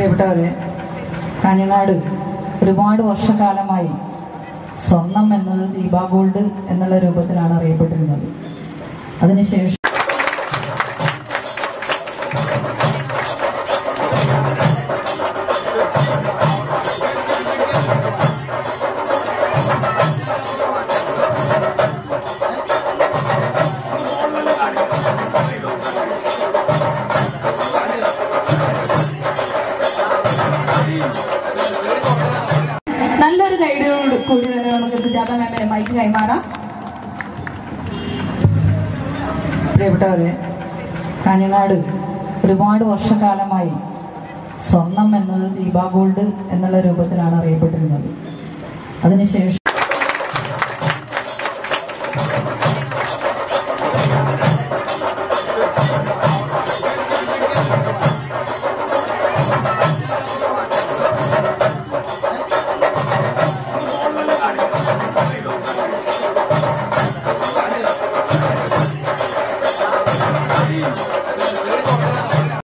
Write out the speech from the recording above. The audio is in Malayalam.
പ്രിയപ്പെട്ടവരെ കാഞ്ഞങ്ങാട് ഒരുപാട് വർഷക്കാലമായി സ്വർണം എന്നത് ദീപ ഗോൾഡ് എന്നുള്ള രൂപത്തിലാണ് അറിയപ്പെട്ടിരുന്നത് അതിനുശേഷം നല്ലൊരു ഗൈഡോട് കൂടി തന്നെ നമുക്ക് സുജാത മാമിന്റെ മൈക്ക് കൈമാറാം പ്രിയപ്പെട്ടവരെ കാഞ്ഞങ്ങാട് ഒരുപാട് വർഷക്കാലമായി സ്വർണം എന്നത് ദീപ ഗോൾഡ് എന്നുള്ള രൂപത്തിലാണ് അറിയപ്പെട്ടിരുന്നത് അതിനുശേഷം